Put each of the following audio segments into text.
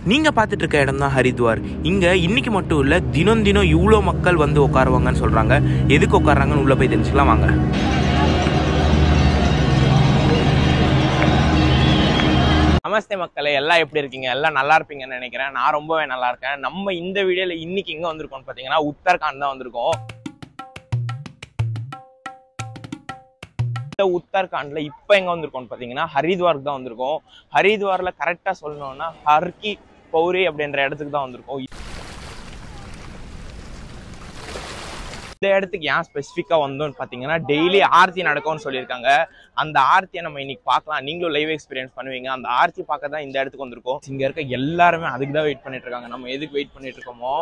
நீங்க பார்த்துட்டு இருக்க இடம் தான் ஹரித்வார் இங்க இன்னைக்கு மட்டும் இல்ல தினம் தினம் இவ்வளோ மக்கள் வந்து உட்காருவாங்கன்னு சொல்றாங்க எதுக்கு உட்கார்றாங்கன்னு உள்ள போய் தெரிஞ்சுக்கலாம் வாங்க நமஸ்தே மக்களே எல்லாம் எப்படி இருக்கீங்க எல்லாம் நல்லா இருப்பீங்கன்னு நினைக்கிறேன் நான் ரொம்பவே நல்லா இருக்கேன் நம்ம இந்த வீடியோல இன்னைக்கு எங்க வந்திருக்கோம்னு பாத்தீங்கன்னா உத்தரகாண்ட் தான் வந்திருக்கோம் இந்த உத்தரகாண்ட்ல இப்ப எங்க வந்திருக்கோம்னு பாத்தீங்கன்னா ஹரித்வாருக்கு தான் வந்திருக்கோம் ஹரித்வார்ல கரெக்டா சொல்லணும்னா ஹர்கி பௌரி அப்படின்ற இடத்துக்கு தான் வந்திருக்கோம் இந்த இடத்துக்கு ஏன் ஸ்பெசிஃபிக்காக வந்தோம்னு பார்த்தீங்கன்னா டெய்லி ஆர்த்தி நடக்கும்னு சொல்லியிருக்காங்க அந்த ஆர்த்தியை நம்ம இன்னைக்கு பார்க்கலாம் நீங்களும் லைவ் எக்ஸ்பீரியன்ஸ் பண்ணுவீங்க அந்த ஆர்த்தி பார்க்க தான் இந்த இடத்துக்கு வந்திருக்கோம் இங்க இருக்க எல்லாருமே அதுக்கு தான் வெயிட் பண்ணிட்டு இருக்காங்க நம்ம எதுக்கு வெயிட் பண்ணிட்டு இருக்கோமோ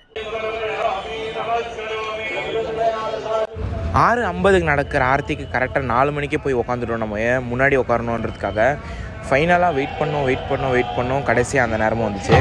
ஆறு ஐம்பதுக்கு நடக்கிற ஆர்த்திக்கு கரெக்டாக நாலு மணிக்கே போய் உட்காந்துட்டோம் நம்ம ஏன் முன்னாடி உட்காரணுன்றதுக்காக ஃபைனலாக வெயிட் பண்ணோம் வெயிட் பண்ணோம் வெயிட் பண்ணோம் கடைசியாக அந்த நேரமும் வந்துச்சு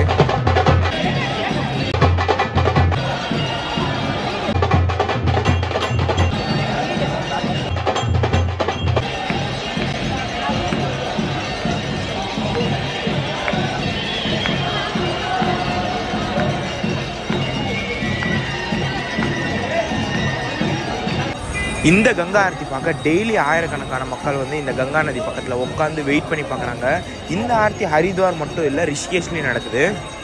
இந்த கங்கா ஆரத்தி பார்க்க டெய்லி ஆயிரக்கணக்கான மக்கள் வந்து இந்த கங்கா நதி பக்கத்தில் உட்காந்து வெயிட் பண்ணி பார்க்குறாங்க இந்த ஆர்த்தி ஹரித்வார் மட்டும் இல்லை ரிஷிகேஷ்லேயும் நடக்குது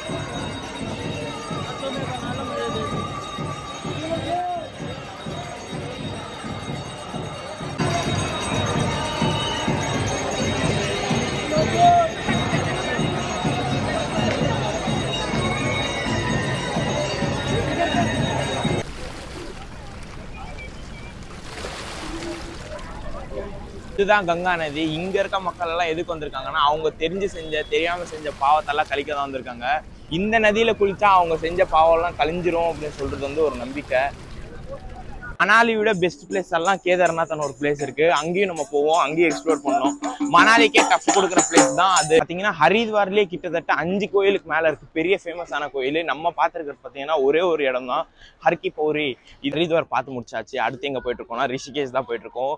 இதுதான் கங்கா நதி இங்க இருக்க மக்கள் எல்லாம் எதுக்கு வந்திருக்காங்கன்னா அவங்க தெரிஞ்சு செஞ்ச தெரியாம செஞ்ச பாவத்தெல்லாம் கழிக்க தான் வந்திருக்காங்க இந்த நதியில குளிச்சா அவங்க செஞ்ச பாவம் எல்லாம் கழிஞ்சிரும் அப்படின்னு சொல்றது வந்து ஒரு நம்பிக்கை மணாலி விட பெஸ்ட் பிளேஸ் எல்லாம் கேதார்நாத்னு ஒரு பிளேஸ் இருக்கு அங்கேயும் நம்ம போவோம் அங்கேயும் எக்ஸ்ப்ளோர் பண்ணோம் மணாலிக்கே டஃப் கொடுக்குற பிளேஸ் தான் அது பாத்தீங்கன்னா ஹரித்வார்லயே கிட்டத்தட்ட அஞ்சு கோயிலுக்கு மேல இருக்கு பெரிய ஃபேமஸான கோயில் நம்ம பார்த்துருக்கிறது பாத்தீங்கன்னா ஒரே ஒரு இடம் தான் ஹர்கி பௌரி இது ஹரித்வார் பார்த்து முடிச்சாச்சு அடுத்து எங்க போயிட்டு இருக்கோம்னா ரிஷிகேஷ் தான் போயிட்டு இருக்கோம்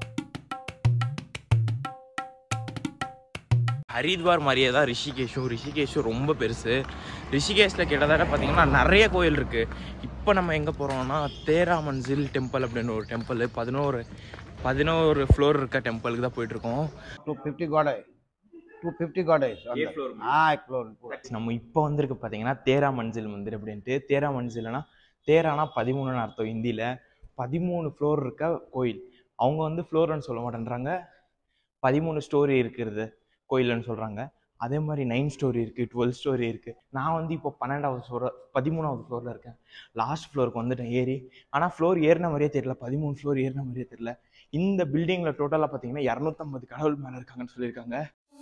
ஹரித்வார் மாதிரியே தான் ரிஷிகேஷும் ரிஷிகேஷும் ரொம்ப பெருசு ரிஷிகேஷில் கிட்டத்தட்ட பார்த்தீங்கன்னா நிறைய கோயில் இருக்குது இப்போ நம்ம எங்கே போகிறோம்னா தேரா மன்சில் டெம்பிள் அப்படின்னு ஒரு டெம்பிள் பதினோரு பதினோரு ஃப்ளோர் இருக்க டெம்பிளுக்கு தான் போயிட்டுருக்கோம் 250 god hai 250 god hai Eight floor. ah eight floor pura. நம்ம இப்போ வந்திருக்கு பார்த்தீங்கன்னா தேரா மன்சில் மந்திர் அப்படின்ட்டு தேரா மன்சில்னா தேரானா பதிமூணுன்னு அர்த்தம் ஹிந்தியில் பதிமூணு ஃப்ளோர் இருக்க கோயில் அவங்க வந்து ஃப்ளோர்னு சொல்ல மாட்டேன்றாங்க பதிமூணு ஸ்டோரி இருக்கிறது கோயில்னு சொல்கிறாங்க அதே மாதிரி நைன் ஸ்டோரி இருக்குது டுவெல் ஸ்டோரி இருக்குது நான் வந்து இப்போ பன்னெண்டாவது ஃப்ளோர் பதிமூணாவது ஃப்ளோரில் இருக்கேன் லாஸ்ட் ஃப்ளோருக்கு வந்துட்டேன் ஏறி ஆனால் ஃப்ளோர் ஏறின மாதிரியே தெரியல பதிமூணு ஃப்ளோர் ஏறின மாதிரியே தெரியல இந்த பில்டிங்கில் டோட்டலாக பார்த்தீங்கன்னா இரநூத்தம்பது கடவுள் மேலே இருக்காங்கன்னு சொல்லியிருக்காங்க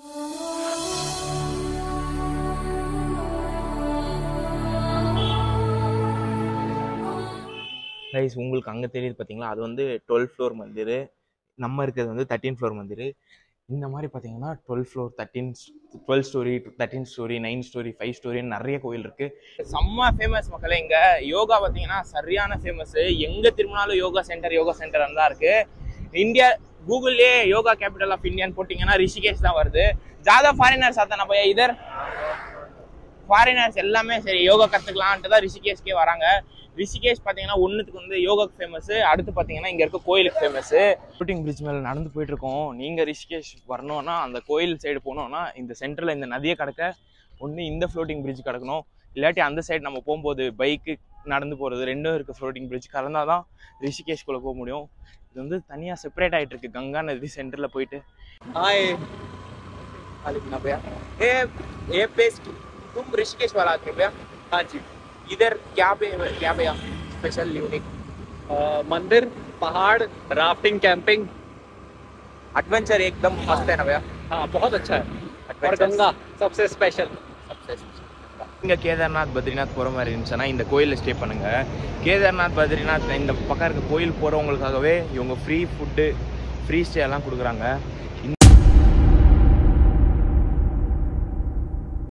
கைஸ் உங்களுக்கு அங்கே தெரியுது பார்த்தீங்களா அது வந்து டுவெல் ஃப்ளோர் மந்திர் நம்ம இருக்கிறது வந்து தேர்ட்டீன் ஃப்ளோர் மந்திர் இந்த மாதிரி பார்த்தீங்கன்னா twelve floor thirteen twelve storey thirteen storey nine storey five ஸ்டோரின்னு நிறைய கோயில் இருக்குது செம்ம ஃபேமஸ் மக்களே இங்க யோகா பாத்தீங்கன்னா சரியான ஃபேமஸ் எங்க திரும்பினாலும் யோகா சென்டர் யோகா சென்டர் தான் இருக்கு இந்தியா கூகுள்லயே யோகா கேபிட்டல் ஆஃப் இந்தியான்னு போட்டிங்கன்னா ரிஷிகேஷ் தான் வருது ஜாதா ஃபாரினர்ஸ் ஆத்தா நம்ம இதர் ஃபாரினர்ஸ் எல்லாமே சரி யோகா கத்துக்கலான்ட்டு தான் ரிஷிகேஷ்க்கே வராங்க ரிஷிகேஷ் பார்த்தீங்கன்னா ஒன்றுத்துக்கு வந்து யோகாக்கு ஃபேமஸ் அடுத்து பார்த்தீங்கன்னா இங்கே இருக்க கோயிலுக்கு ஃபேமஸ் ஷூட்டிங் பிரிட்ஜ் மேலே நடந்து போயிட்டு இருக்கோம் நீங்கள் ரிஷிகேஷ் வரணும்னா அந்த கோயில் சைடு போனோம்னா இந்த சென்டரில் இந்த நதியை கடக்க ஒன்று இந்த ஃப்ளோட்டிங் பிரிட்ஜ் கடக்கணும் இல்லாட்டி அந்த சைடு நம்ம போகும்போது பைக்கு நடந்து போகிறது ரெண்டும் இருக்குது ஃப்ளோட்டிங் பிரிட்ஜ் கலந்தால் தான் ரிஷிகேஷ்குள்ளே போக முடியும் இது வந்து தனியாக செப்பரேட் ஆகிட்டு இருக்கு கங்கா நதி சென்டரில் போயிட்டு हाय लिखना भैया ये ये प्लेस तुम ऋषिकेश वाला आदमी भैया हाँ जी इधर क्या पे क्या भैया स्पेशल यूनिक अ, मंदिर पहाड़ राफ्टिंग कैंपिंग एडवेंचर एकदम मस्त है ना भैया हाँ बहुत अच्छा है और Adventures. गंगा सबसे स्पेशल सबसे special. இங்கே கேதார்நாத் பத்ரிநாத் போகிற மாதிரி இருந்துச்சுன்னா இந்த கோயிலில் ஸ்டே பண்ணுங்கள் கேதார்நாத் பத்ரிநாத் இந்த பக்கம் இருக்க கோயில் போகிறவங்களுக்காகவே இவங்க ஃப்ரீ ஃபுட்டு ஃப்ரீ ஸ்டே எல்லாம் கொடுக்குறாங்க